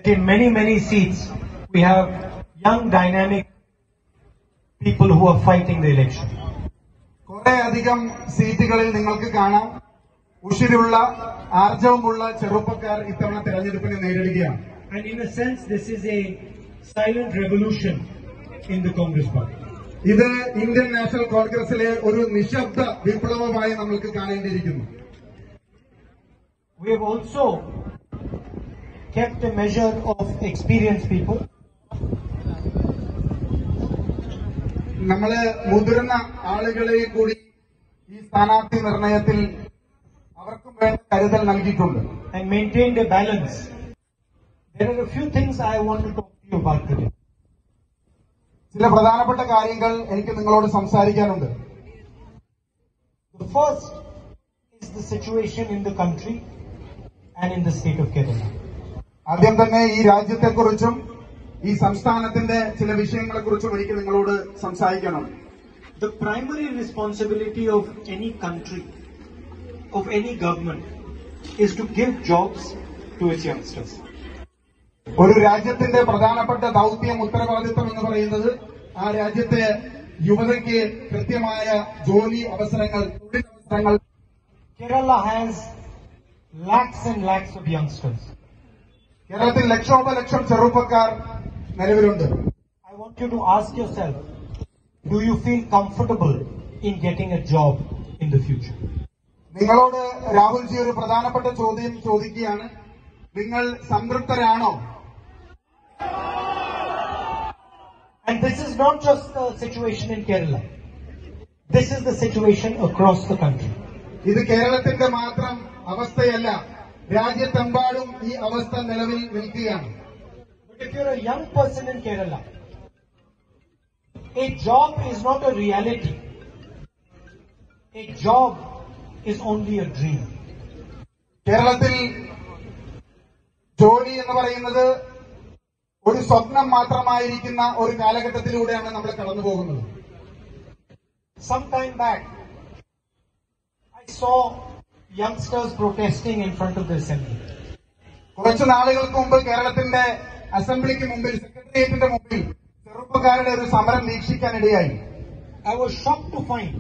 that in many, many seats, we have young, dynamic people who are fighting the election. കുറെ അധികം സീറ്റുകളിൽ നിങ്ങൾക്ക് കാണാം ഉഷിരുള്ള ആർജവമുള്ള ചെറുപ്പക്കാർ ഇത്തവണ തെരഞ്ഞെടുപ്പിനെ നേരിടുകയാണ് And in a sense, this is a silent revolution in the Congress party. ഇത് ഇന്ത്യൻ നാഷണൽ കോൺഗ്രസിലെ ഒരു നിശബ്ദ വിപ്ലവമായി നമ്മൾക്ക് കാണേണ്ടിയിരിക്കുന്നു We have also kept a measure of experienced people നമ്മള് മുതിർന്ന ആളുകളെ കൂടി ഈ സ്ഥാനാർത്ഥി നിർണയത്തിൽ അവർക്കും വേണ്ട കരുതൽ നൽകിയിട്ടുണ്ട് and maintained a balance. There are a few things I want to talk to you about today. ചില പ്രധാനപ്പെട്ട കാര്യങ്ങൾ എനിക്ക് നിങ്ങളോട് സംസാരിക്കാനുണ്ട് The first is the situation in the country and in the state of Kerala. ആദ്യം തന്നെ ഈ രാജ്യത്തെക്കുറിച്ചും ഈ സംസ്ഥാനത്തിന്റെ ചില വിഷയങ്ങളെക്കുറിച്ചും എനിക്ക് നിങ്ങളോട് സംസാരിക്കണം The primary responsibility of any country, of any government, is to give jobs to its youngsters. ഒരു രാജ്യത്തിന്റെ പ്രധാനപ്പെട്ട ദൗത്യം ഉത്തരവാദിത്വം എന്ന് പറയുന്നത് ആ രാജ്യത്തെ യുവതയ്ക്ക് കൃത്യമായ ജോലി അവസരങ്ങൾ തൊഴിലവസരങ്ങൾ Kerala has lakhs and lakhs of youngsters. കേരളത്തിൽ ലക്ഷോപലക്ഷം ചെറുപ്പക്കാർ നിലവിലുണ്ട് I want you to ask yourself, do you feel comfortable in getting a job in the future? നിങ്ങളോട് രാഹുൽജി ഒരു പ്രധാനപ്പെട്ട ചോദ്യം ചോദിക്കുകയാണ് നിങ്ങൾ സംതൃപ്തരാണോ And this is not just the situation in Kerala. This is the situation across the country. ഇത് കേരളത്തിന്റെ മാത്രം അവസ്ഥയല്ല രാജ്യത്തെമ്പാടും ഈ അവസ്ഥ നിലവിൽ നിൽക്കുകയാണ് But if you're a young person in Kerala, a job is not a reality. A job is only a dream. കേരളത്തിൽ ജോലി എന്ന് പറയുന്നത് ഒരു സ്വപ്നം മാത്രമായിരിക്കുന്ന ഒരു കാലഘട്ടത്തിലൂടെയാണ് നമ്മൾ കടന്നു പോകുന്നത് Some time back, I saw youngsters protesting in front of the assembly. കുറച്ചു നാളുകൾക്ക് മുമ്പ് കേരളത്തിന്റെ അസംബ്ലിക്ക് മുമ്പിൽ സെക്രട്ടേറിയറ്റിന്റെ മുമ്പിൽ ചെറുപ്പക്കാരുടെ ഒരു സമരം വീക്ഷിക്കാനിടയായി I was shocked to find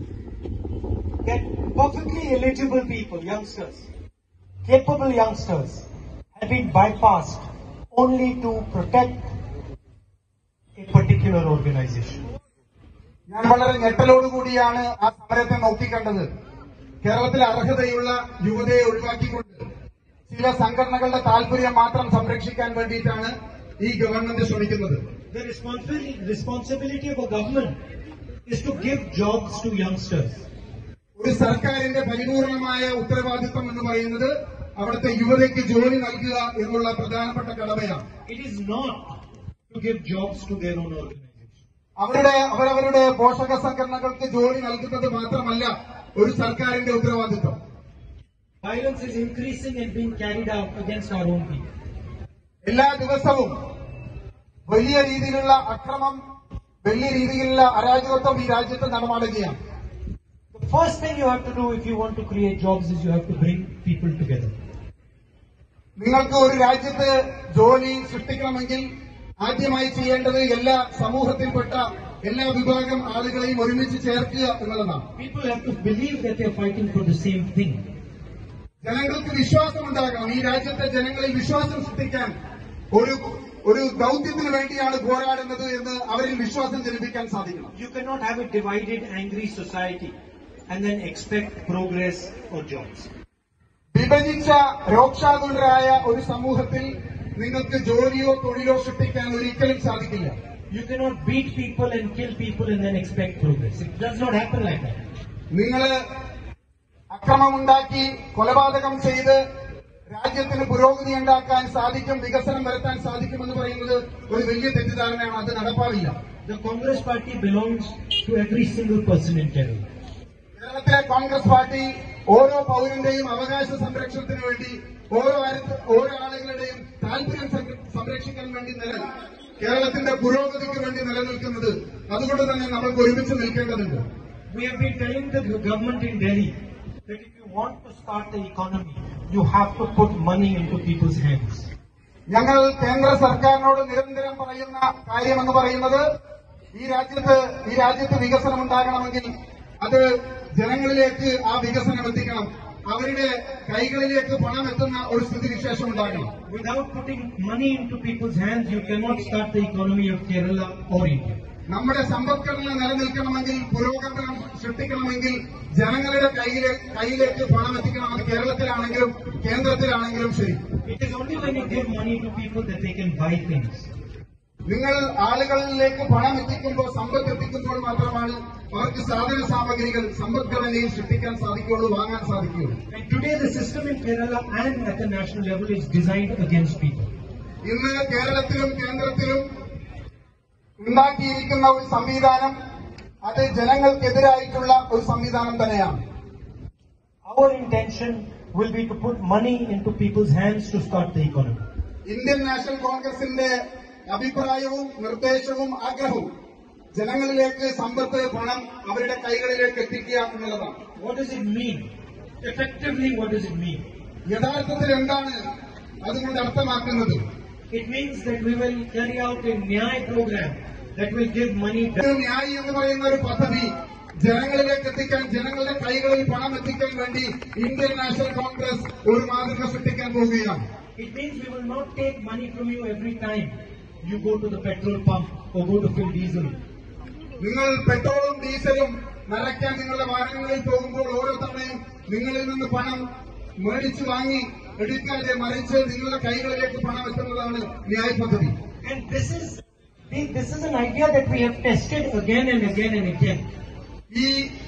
that perfectly eligible people, youngsters, capable youngsters, have been bypassed only to protect a particular organization. ഞാൻ വളരെ ഞെട്ടലോടുകൂടിയാണ് ആ സമരത്തെ നോക്കിക്കണ്ടത് കേരളത്തിലെ അർഹതയുള്ള യുവതയെ ഒഴിവാക്കിക്കൊണ്ട് ചില സംഘടനകളുടെ താല്പര്യം മാത്രം സംരക്ഷിക്കാൻ വേണ്ടിയിട്ടാണ് ഈ ഗവൺമെന്റ് ശ്രമിക്കുന്നത് The responsibility, responsibility of a government is to give jobs to youngsters. ഒരു സർക്കാരിന്റെ പരിപൂർണമായ ഉത്തരവാദിത്വം എന്ന് പറയുന്നത് അവിടുത്തെ യുവതയ്ക്ക് ജോലി നൽകുക എന്നുള്ള പ്രധാനപ്പെട്ട കടമയാണ് It is not to give jobs to their own organization. അവരുടെ അവരവരുടെ പോഷക സംഘടനകൾക്ക് ജോലി നൽകുന്നത് മാത്രമല്ല ഒരു സർക്കാരിന്റെ ഉത്തരവാദിത്വം Violence is increasing and being carried out against our own people. എല്ലാ ദിവസവും വലിയ രീതിയിലുള്ള അക്രമം വലിയ രീതിയിലുള്ള അരാജകത്വം ഈ രാജ്യത്ത് നടമാടുകയാണ് The first thing you have to do if you want to create jobs is you have to bring people together. നിങ്ങൾക്ക് ഒരു രാജ്യത്ത് ജോലി സൃഷ്ടിക്കണമെങ്കിൽ ആദ്യമായി ചെയ്യേണ്ടത് എല്ലാ സമൂഹത്തിൽപ്പെട്ട എല്ലാ വിഭാഗം ആളുകളെയും ഒരുമിച്ച് ചേർക്കുക എന്നുള്ളതാണ് People have to believe that they are fighting for the same thing. ജനങ്ങൾക്ക് വിശ്വാസമുണ്ടാകണം ഈ രാജ്യത്തെ ജനങ്ങളിൽ വിശ്വാസം സൃഷ്ടിക്കാൻ ഒരു ഒരു ദൗത്യത്തിന് വേണ്ടിയാണ് പോരാടുന്നത് എന്ന് അവരിൽ വിശ്വാസം ജനിപ്പിക്കാൻ സാധിക്കണം You cannot have a divided, angry society and then expect progress or jobs. വിഭജിച്ച രോക്ഷാകുലരായ ഒരു സമൂഹത്തിൽ നിങ്ങൾക്ക് ജോലിയോ തൊഴിലോ സൃഷ്ടിക്കാൻ ഒരിക്കലും സാധിക്കില്ല You cannot beat people and kill people and then expect progress. It does not happen like that. നിങ്ങൾ അക്രമമുണ്ടാക്കി കൊലപാതകം ചെയ്ത് രാജ്യത്തിന് പുരോഗതി ഉണ്ടാക്കാൻ സാധിക്കും വികസനം വരുത്താൻ സാധിക്കുമെന്ന് പറയുന്നത് ഒരു വലിയ തെറ്റിദ്ധാരണയാണ് അത് നടപ്പാവില്ല The Congress party belongs to every single person in Kerala. കേരളത്തിലെ കോൺഗ്രസ് പാർട്ടി ഓരോ പൗരന്റെയും അവകാശ സംരക്ഷണത്തിന് വേണ്ടി ഓരോ ആര- ഓരോ ആളുകളുടെയും താല്പര്യം സംര- സംരക്ഷിക്കാൻ വേണ്ടി നില കേരളത്തിന്റെ പുരോഗതിക്ക് വേണ്ടി നിലനിൽക്കുന്നത് അതുകൊണ്ട് തന്നെ നമ്മൾക്ക് ഒരുമിച്ച് നിൽക്കേണ്ടതുണ്ട് We have been telling the government in Delhi that if you want to start the economy, you have to put money into people's hands. ഞങ്ങൾ കേന്ദ്ര സർക്കാരിനോട് നിരന്തരം പറയുന്ന കാര്യമെന്ന് പറയുന്നത് ഈ രാജ്യത്ത് ഈ രാജ്യത്ത് വികസനം ഉണ്ടാകണമെങ്കിൽ അത് ജനങ്ങളിലേക്ക് ആ വികസനം എത്തിക്കണം അവരുടെ കൈകളിലേക്ക് പണം എത്തുന്ന ഒരു സ്ഥിതിവിശേഷം ഉണ്ടാകണം Without putting money into people's hands, you cannot start the economy of Kerala or India. നമ്മുടെ സമ്പദ്ഘടന നിലനിൽക്കണമെങ്കിൽ പുരോഗമനം സൃഷ്ടിക്കണമെങ്കിൽ ജനങ്ങളുടെ കയ്യിലെ കയ്യിലേക്ക് പണം എത്തിക്കണം അത് കേരളത്തിലാണെങ്കിലും കേന്ദ്രത്തിലാണെങ്കിലും ശരി It is only when you give money to people that they can buy things. നിങ്ങൾ ആളുകളിലേക്ക് പണം എത്തിക്കുമ്പോൾ സമ്പത്ത് എത്തിക്കുമ്പോൾ മാത്രമാണ് അവർക്ക് സാധന സാമഗ്രികൾ സമ്പദ്ഘടനയിൽ സൃഷ്ടിക്കാൻ സാധിക്കുകയുള്ളൂ വാങ്ങാൻ സാധിക്കുകയുള്ളൂ And today the system in Kerala and at the national level is designed against people. ഇന്ന് കേരളത്തിലും കേന്ദ്രത്തിലും ഉണ്ടാക്കിയിരിക്കുന്ന ഒരു സംവിധാനം അത് ജനങ്ങൾക്കെതിരായിട്ടുള്ള ഒരു സംവിധാനം തന്നെയാണ് Our intention will be to put money into people's hands to start the economy. Indian national കോൺഗ്രസിന്റെ അഭിപ്രായവും നിർദ്ദേശവും ആഗ്രഹവും ജനങ്ങളിലേക്ക് സമ്പത്ത് പണം അവരുടെ കൈകളിലേക്ക് എത്തിക്കുക എന്നുള്ളതാണ് What does it mean? Effectively, what does it mean? യഥാർത്ഥത്തിൽ എന്താണ് അതുകൊണ്ട് അർത്ഥമാക്കുന്നത് It means that we will carry out a Nyay program that will give money ഇത് ന്യായി എന്ന് പറയുന്ന ഒരു പദ്ധതി ജനങ്ങളിലേക്ക് എത്തിക്കാൻ ജനങ്ങളുടെ കൈകളിൽ പണം എത്തിക്കാൻ വേണ്ടി ഇന്ത്യൻ നാഷണൽ കോൺഗ്രസ് ഒരു മാതൃക സൃഷ്ടിക്കാൻ പോവുകയാണ് It means we will not take money from you every time you go to the petrol pump or go to fill diesel. നിങ്ങൾ പെട്രോളും ഡീസലും നിറയ്ക്കാൻ നിങ്ങളുടെ വാഹനങ്ങളിൽ പോകുമ്പോൾ ഓരോ തവണയും നിങ്ങളിൽ നിന്ന് പണം മേടിച്ചു വാങ്ങി എടുക്കാതെ മറിച്ച് നിങ്ങളുടെ കൈകളിലേക്ക് പണം എത്തുന്നതാണ് ന്യായ പദ്ധതി And this is this is an idea that we have tested again and again and again. ഈ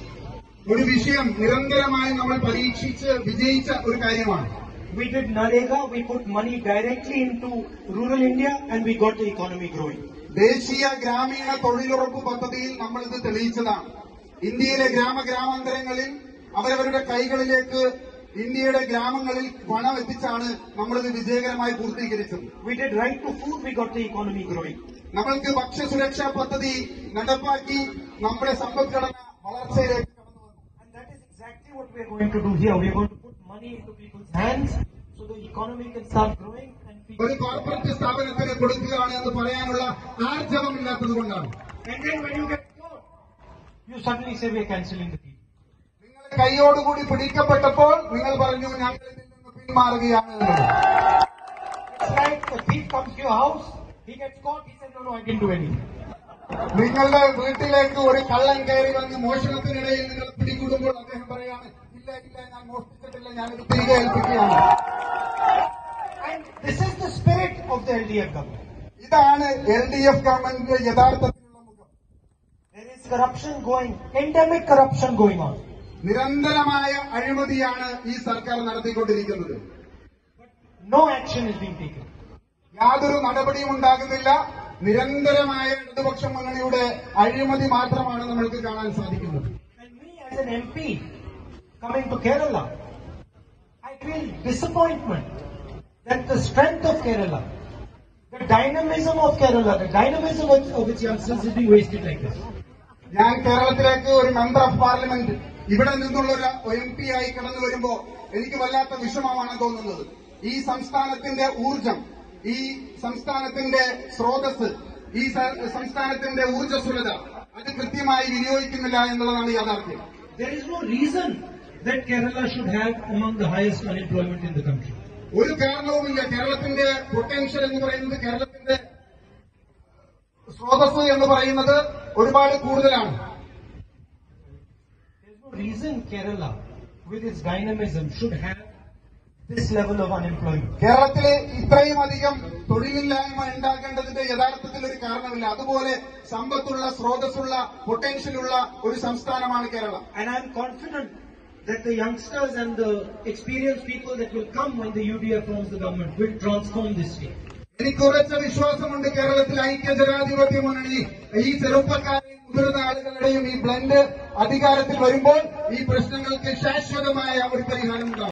ഒരു വിഷയം നിരന്തരമായി നമ്മൾ പരീക്ഷിച്ച് വിജയിച്ച ഒരു കാര്യമാണ് We did Narega, we put money directly into rural India and we got the economy growing. ദേശീയ ഗ്രാമീണ തൊഴിലുറപ്പ് പദ്ധതിയിൽ നമ്മൾ ഇത് തെളിയിച്ചതാണ് ഇന്ത്യയിലെ ഗ്രാമഗ്രാമാന്തരങ്ങളിൽ അവരവരുടെ കൈകളിലേക്ക് ഇന്ത്യയുടെ ഗ്രാമങ്ങളിൽ പണം എത്തിച്ചാണ് നമ്മളിത് വിജയകരമായി പൂർത്തീകരിച്ചത് We did right to food, we got the economy growing. നമ്മൾക്ക് ഭക്ഷ്യസുരക്ഷാ പദ്ധതി നടപ്പാക്കി നമ്മുടെ സമ്പദ്ഘടന വളർച്ചയിലേക്ക് കടന്നു വന്നു And that is exactly what we are going to do here. We are going to put money into people's hands so the economy can start growing and people. ഒരു corporate സ്ഥാപനത്തിന് കൊടുക്കുകയാണ് എന്ന് പറയാനുള്ള ആർജവമില്ലാത്തത് കൊണ്ടാണ് And then when you get caught, you suddenly say we are cancelling the deal. നിങ്ങൾ കൈയോടുകൂടി പിടിക്കപ്പെട്ടപ്പോൾ നിങ്ങൾ പറഞ്ഞു ഞങ്ങൾ ഇതിൽ നിന്ന് പിന്മാറുകയാണ് എന്നുള്ളത് It's like a thief comes to your house, he gets caught, he says, no, no, I didn't do anything. നിങ്ങളുടെ വീട്ടിലേക്ക് ഒരു കള്ളൻ കയറി വന്ന് മോഷണത്തിനിടയിൽ നിങ്ങൾ പിടികൂടുമ്പോൾ അദ്ദേഹം പറയാണ് ഇല്ല ഇല്ല ഞാൻ മോഷ്ടിച്ചിട്ടില്ല ഞാനിത് തിരികെ ഏൽപ്പിക്കുകയാണ് And this is the spirit of the LDF government. ഇതാണ് എൽ ഡി എഫ് ഗവൺമെന്റിന്റെ യഥാർത്ഥത്തിലുള്ള മുഖം There is corruption going, endemic corruption going on. നിരന്തരമായ അഴിമതിയാണ് ഈ സർക്കാർ നടത്തിക്കൊണ്ടിരിക്കുന്നത് No action is being taken. യാതൊരു നടപടിയും ഉണ്ടാകുന്നില്ല നിരന്തരമായ ഇടതുപക്ഷ മുന്നണിയുടെ അഴിമതി മാത്രമാണ് നമ്മൾക്ക് കാണാൻ സാധിക്കുന്നത് And me as an MP coming to Kerala, I feel disappointment that the strength of Kerala, the dynamism of Kerala, the dynamism of, of its youngsters is being wasted like this. ഞാൻ കേരളത്തിലേക്ക് ഒരു member of parliament ഇവിടെ നിന്നുള്ള ഒരു M P ആയി കടന്നു വരുമ്പോ എനിക്ക് വല്ലാത്ത വിഷമമാണ് തോന്നുന്നത് ഈ സംസ്ഥാനത്തിന്റെ ഊർജം ഈ സംസ്ഥാനത്തിന്റെ സ്രോതസ് ഈ സ- സംസ്ഥാനത്തിന്റെ ഊർജ്ജസ്വലത അത് കൃത്യമായി വിനിയോഗിക്കുന്നില്ല എന്നുള്ളതാണ് യാഥാർത്ഥ്യം There is no reason that Kerala should have among the highest unemployment in the country. ഒരു കാരണവുമില്ല കേരളത്തിന്റെ പൊട്ടൻഷ്യൽ എന്ന് പറയുന്നത് കേരളത്തിന്റെ സ്രോതസ് എന്ന് പറയുന്നത് ഒരുപാട് കൂടുതലാണ് There is no reason Kerala, with its dynamism, should have this level of unemployment. കേരളത്തില് ഇത്രയും അധികം തൊഴിലില്ലായ്മ ഉണ്ടാകേണ്ടതിന്റെ യഥാർത്ഥത്തിൽ ഒരു കാരണമില്ല അതുപോലെ സമ്പത്തുള്ള സ്രോതസ്സുള്ള പൊട്ടൻഷ്യലുള്ള ഒരു സംസ്ഥാനമാണ് Keralam And I am confident that the youngsters and the experienced people that will come when the UDF forms the government will transform this state. എനിക്ക് ഉറച്ച വിശ്വാസമുണ്ട് കേരളത്തിൽ ഐക്യജനാധിപത്യ മുന്നണി ഈ ചെറുപ്പക്കാരെയും മുതിർന്ന ആളുകളുടെയും ഈ ബ്ലൻഡ് അധികാരത്തിൽ വരുമ്പോൾ ഈ പ്രശ്നങ്ങൾക്ക് ശാശ്വതമായ ഒരു പരിഹാരം ഉണ്ടാവും